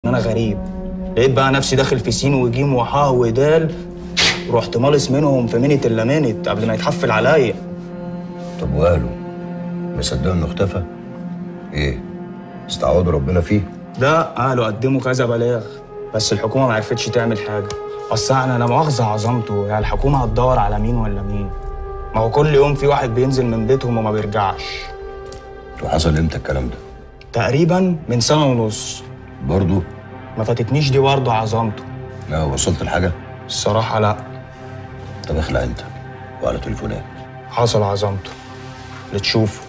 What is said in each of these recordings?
ان انا غريب لقيت بقى نفسي داخل في سين وجيم وحاء ودال رحت مالص منهم في منت الا منت قبل ما يتحفل عليا طب وقالوا مصدقوا انه اختفى؟ ايه؟ استعوضوا ربنا فيه؟ ده قالوا قدموا كذا بلاغ بس الحكومه ما عرفتش تعمل حاجه اصل انا لا مؤاخذه عظمته يعني الحكومه هتدور على مين ولا مين ما هو كل يوم في واحد بينزل من بيتهم وما بيرجعش وحصل امتى الكلام ده؟ تقريبا من سنه ونص برضه؟ ما فاتتنيش دي برضه عظمته لا وصلت لحاجة؟ الصراحه لا طب اخلع انت وعلى تليفونات حصل عظمته اللي تشوفه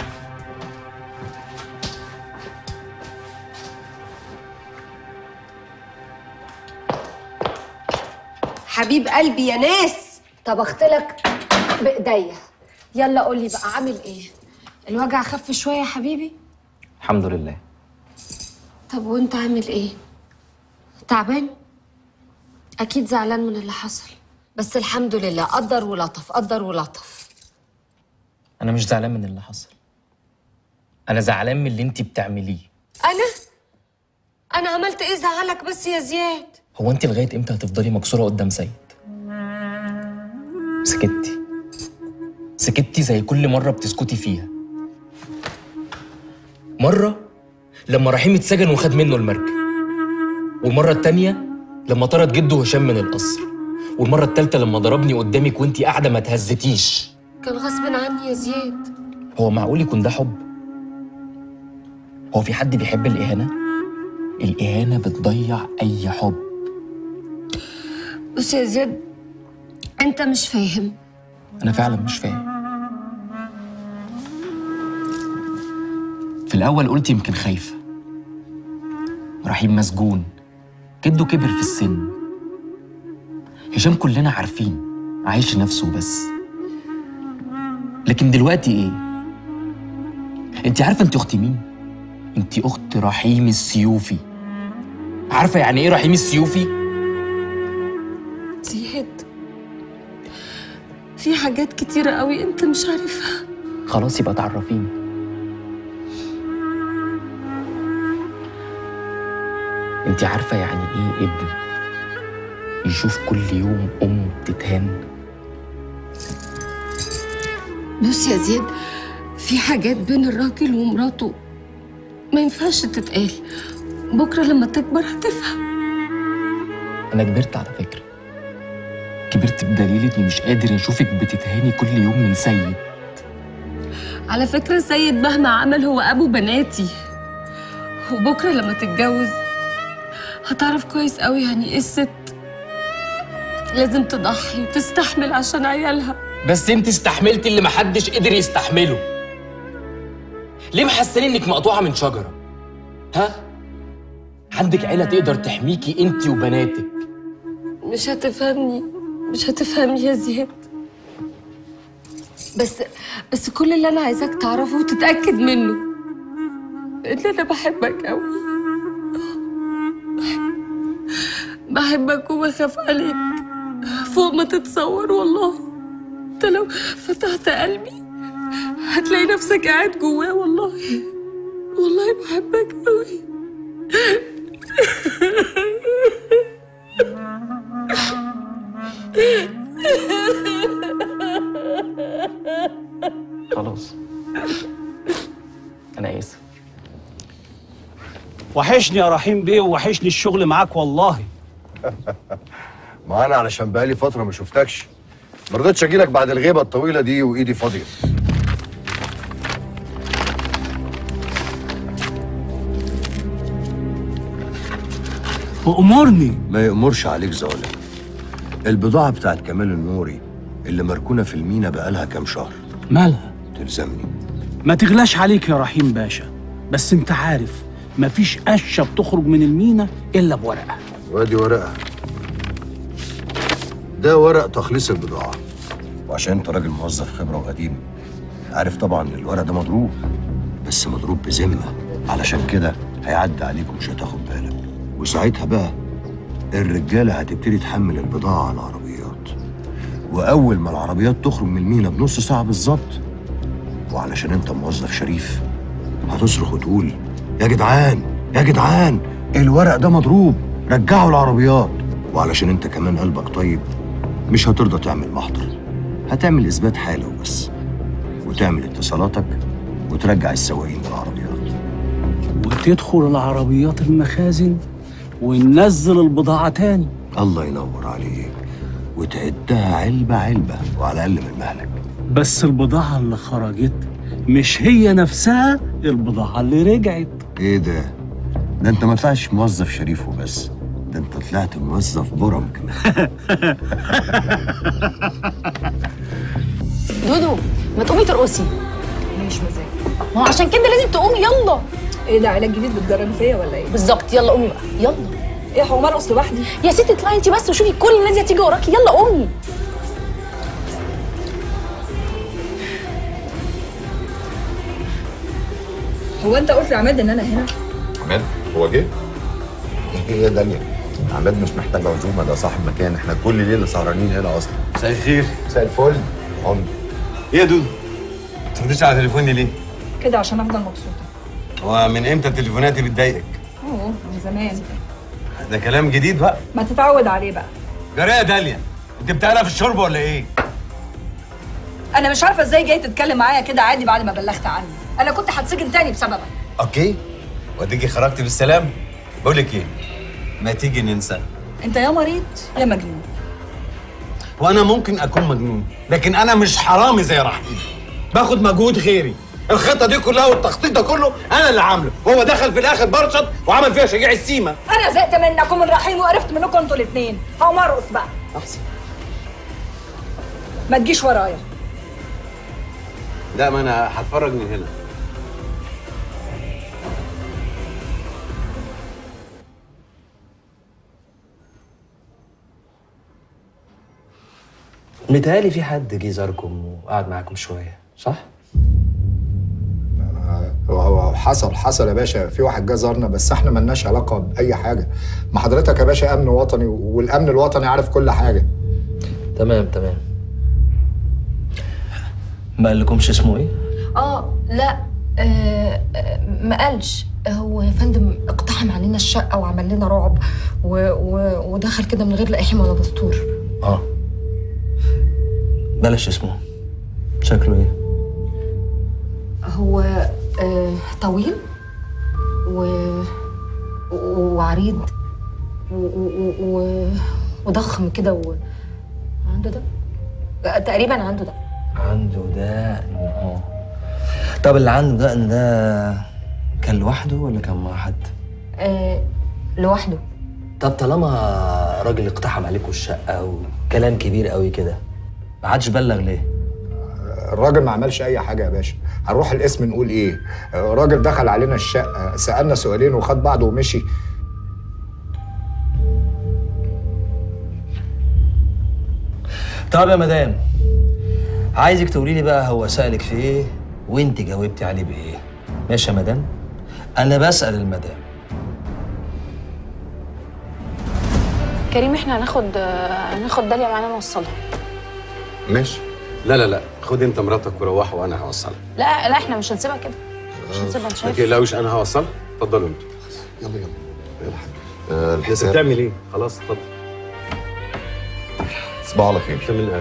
حبيب قلبي يا ناس طبخت لك بايديا يلا قول لي بقى عامل ايه الوجع خف شويه يا حبيبي الحمد لله طب وانت عامل ايه تعبان اكيد زعلان من اللي حصل بس الحمد لله قدر ولطف قدر ولطف انا مش زعلان من اللي حصل انا زعلان من اللي انت بتعمليه انا انا عملت ايه زعلك بس يا زياد هو انت لغايه امتى هتفضلي مكسوره قدام سيد سكتي سكتي زي كل مره بتسكتي فيها مره لما رحيم اتسجن وخد منه المركب والمره التانيه لما طرد جده هشام من القصر والمره التالته لما ضربني قدامك وانت قاعده ما تهزتيش كان غصب عني يا زياد هو معقول يكون ده حب هو في حد بيحب الإهانة؟ الإهانة بتضيع أي حب بص يا زياد انت مش فاهم أنا فعلا مش فاهم في الأول قلت يمكن خايفة رحيم مسجون جده كبر في السن هشام كلنا عارفين عايش لنفسه بس لكن دلوقتي ايه انت عارفه انت اخت مين انت اخت رحيم السيوفي عارفه يعني ايه رحيم السيوفي زياد في حاجات كتيرة قوي انت مش عارفها خلاص يبقى تعرفيني انت عارفه يعني ايه ابن يشوف كل يوم امه بتتهان بص يا زياد في حاجات بين الراجل ومراته ما ينفعش تتقال بكرة لما تكبر هتفهم انا كبرت على فكره كبرت بدليل اني مش قادر اشوفك بتتهاني كل يوم من سيد على فكرة سيد مهما عمل هو أبو بناتي وبكرة لما تتجوز هتعرف كويس قوي يعني إيه الست لازم تضحي وتستحمل عشان عيالها بس انت استحملتي اللي محدش قدر يستحمله ليه محسني انك مقطوعه من شجره ها عندك عيله تقدر تحميكي انت وبناتك مش هتفهمني مش هتفهمني يا زياد بس بس كل اللي أنا عايزاك تعرفه وتتأكد منه إن أنا بحبك أوي بحبك وبخاف عليك فوق ما تتصور والله انت لو فتحت قلبي هتلاقي نفسك قاعد جواه والله والله بحبك قوي خلاص انا اسف وحشني يا رحيم بيه ووحشني الشغل معاك والله ما انا علشان بقالي فترة ما شفتكش ما رضيتش اجيلك بعد الغيبة الطويلة دي وايدي فاضية وامرني ما يأمرش عليك زولة البضاعة بتاعت كمال النوري اللي مركونة في المينا بقالها كام شهر مالها تلزمني ما تغلاش عليك يا رحيم باشا بس انت عارف مفيش قشة بتخرج من المينا الا بورقة وادي ورقة ده ورق تخليص البضاعة وعشان انت راجل موظف خبرة وقديم عارف طبعا ان الورق ده مضروب بس مضروب بذمة علشان كده هيعدي عليك ومش هتاخد بالك وساعتها بقى الرجالة هتبتدي تحمل البضاعة على العربيات وأول ما العربيات تخرج من المينا بنص ساعة بالظبط وعلشان انت موظف شريف هتصرخ وتقول يا جدعان يا جدعان الورق ده مضروب رجعه العربيات وعلشان انت كمان قلبك طيب مش هترضى تعمل محضر هتعمل اثبات حاله وبس وتعمل اتصالاتك وترجع السواقين بالعربيات وتدخل العربيات المخازن وننزل البضاعة تاني الله ينور عليك وتعدها علبة علبة وعلى الأقل من مهلك بس البضاعة اللي خرجت مش هي نفسها البضاعة اللي رجعت ايه ده؟ ده انت ما طلعتش موظف شريف وبس ده انت طلعت موظف برم كمان دودو ما تقومي ترقصي مش مزاج ما هو عشان كده لازم تقومي يلا ايه ده علاج جديد بتجربي فيا ولا ايه؟ بالظبط يلا قومي بقى يلا ايه هو مرقص لوحدي؟ يا ستي اطلعي انت بس وشوفي كل الناس دي هتيجي وراكي يلا قومي هو انت قلت لعماد ان انا هنا؟ عماد هو جه؟ ايه يا داليا؟ عماد مش محتاج عزومه ده صاحب مكان احنا كل ليله سهرانين هنا اصلا مساء الخير مساء الفل عمر ايه يا دودو؟ ما ترديش على تليفوني ليه؟ كده عشان افضل مبسوطه هو من امتى تليفوناتي بتضايقك؟ اوه من زمان ده كلام جديد بقى ما تتعود عليه بقى جرى يا داليا انت بتعرف في الشرب ولا ايه؟ انا مش عارفه ازاي جاي تتكلم معايا كده عادي بعد ما بلغت عني انا كنت هتسجن تاني بسببك اوكي واديكي خرجتي بالسلام بقول لك ايه؟ ما تيجي ننسى انت يا مريض يا مجنون وانا ممكن اكون مجنون لكن انا مش حرامي زي رحيم باخد مجهود غيري الخطه دي كلها والتخطيط ده كله انا اللي عامله وهو دخل في الاخر برشط وعمل فيها شجاع السيما انا زهقت منك ومن رحيم وقرفت منكم انتوا الاثنين هقوم ارقص بقى احسن ما تجيش ورايا لا ما انا هتفرج من هنا متهيألي في حد جه زاركم وقعد معاكم شوية صح؟ هو هو حصل حصل يا باشا في واحد جه زارنا بس احنا ملناش علاقه باي حاجه ما حضرتك يا باشا امن وطني والامن الوطني عارف كل حاجه تمام تمام ما قالكمش اسمه ايه؟ اه لا آه آه، ما قالش هو يا فندم اقتحم علينا الشقه وعمل لنا رعب و و ودخل كده من غير لا احم ولا دستور اه بلاش اسمه شكله ايه؟ هو آه طويل و و- وعريض و... و... و... وضخم كده و... عنده ده آه، تقريبا عنده ده عنده دقن اه طب اللي عنده دقن ده كان لوحده ولا كان مع حد؟ آه لوحده طب طالما راجل اقتحم عليكم الشقة وكلام كبير قوي كده ما عادش بلغ ليه؟ الراجل ما عملش اي حاجه يا باشا هنروح القسم نقول ايه الراجل دخل علينا الشقه سالنا سؤالين وخد بعضه ومشي طب يا مدام عايزك تقولي لي بقى هو سألك في ايه وانت جاوبتي عليه بايه ماشي يا مدام انا بسأل المدام كريم احنا هناخد هناخد داليا معانا نوصلها ماشي لا لا لا خد انت مراتك وروح وانا هوصلها لا لا احنا مش هنسيبها كده مش هنسيبها انت ما شايف تقلقوش انا هوصلها اتفضلوا انتوا يلا يلا يلا آه لسه الحساب بتعمل ايه؟ خلاص اتفضل صباح على خير انت من القلب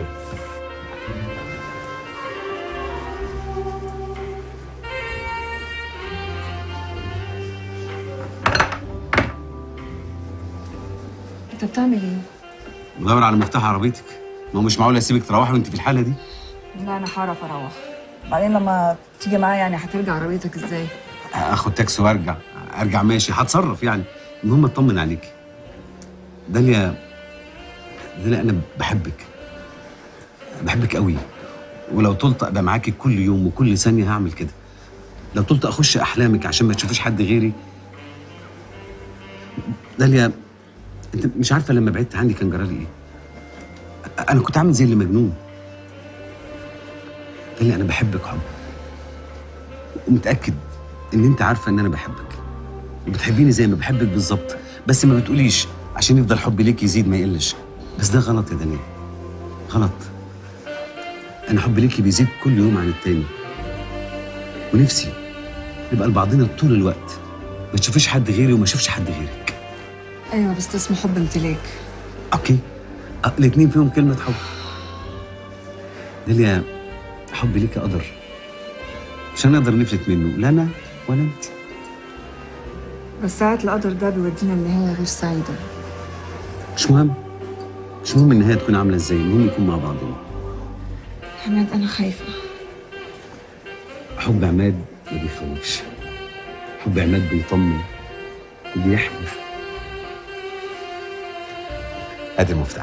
انت بتعمل ايه؟ بدور على مفتاح عربيتك ما هو مش معقول اسيبك تروحي وانت في الحاله دي لا انا هعرف اروح بعدين لما تيجي معايا يعني هترجع عربيتك ازاي؟ اخد تاكسي وارجع ارجع ماشي هتصرف يعني المهم اطمن عليك داليا داليا انا بحبك بحبك قوي ولو طلت ابقى معاكي كل يوم وكل ثانيه هعمل كده لو طلت اخش احلامك عشان ما تشوفيش حد غيري داليا انت مش عارفه لما بعدت عني كان جرالي ايه انا كنت عامل زي اللي مجنون داليا انا بحبك حب ومتاكد ان انت عارفه ان انا بحبك وبتحبيني زي ما بحبك بالظبط بس ما بتقوليش عشان يفضل حبي ليك يزيد ما يقلش بس ده غلط يا دنيا غلط انا حبي ليكي بيزيد كل يوم عن التاني ونفسي نبقى لبعضنا طول الوقت ما تشوفيش حد غيري وما اشوفش حد غيرك ايوه بس ده اسمه حب امتلاك اوكي أه، الاتنين فيهم كلمة حب داليا حبي ليك قدر مش هنقدر نفلت منه لا انا ولا انت بس ساعات القدر ده بيودينا لنهايه غير سعيده مش مهم مش مهم النهاية تكون عاملة ازاي المهم نكون مع بعضنا حماد انا خايفه حب عماد ما بيخوفش حب عماد بيطمن وبيحمي هات المفتاح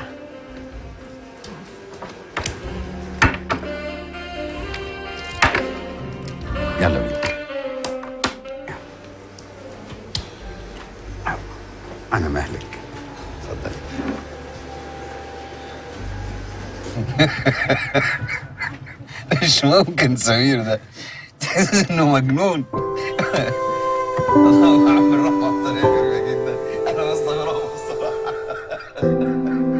يلا بينا انا مهلك اتفضل مش ممكن سمير ده تحس انه مجنون الله عم الرحمة بطريقة غريبة جدا انا بستغربه الصراحة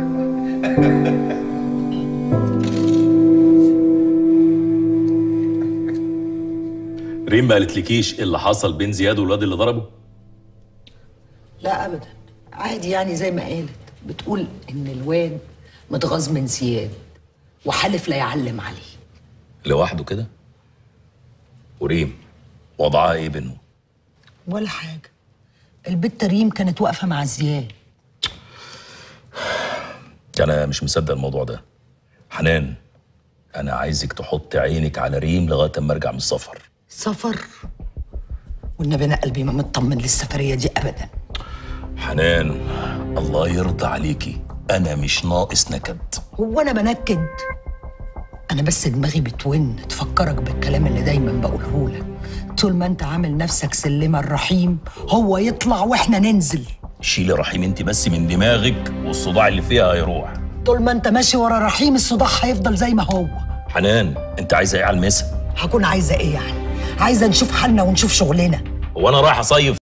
ريم ما قالتلكيش ايه اللي حصل بين زياد والواد اللي ضربه؟ لا ابدا عادي يعني زي ما قالت بتقول ان الواد متغاظ من زياد وحلف لا يعلم عليه لوحده كده؟ وريم وضعها ايه بينهم؟ ولا حاجه البت ريم كانت واقفه مع زياد انا مش مصدق الموضوع ده حنان انا عايزك تحط عينك على ريم لغايه اما ارجع من السفر سفر والنبي انا قلبي ما مطمن للسفريه دي ابدا حنان الله يرضى عليكي انا مش ناقص نكد هو انا بنكد انا بس دماغي بتون تفكرك بالكلام اللي دايما بقوله لك طول ما انت عامل نفسك سلمه الرحيم هو يطلع واحنا ننزل شيلي رحيم انت بس من دماغك والصداع اللي فيها هيروح طول ما انت ماشي ورا رحيم الصداع هيفضل زي ما هو حنان انت عايزه ايه على المسا هكون عايزه ايه يعني عايزه نشوف حالنا ونشوف شغلنا هو انا رايح اصيف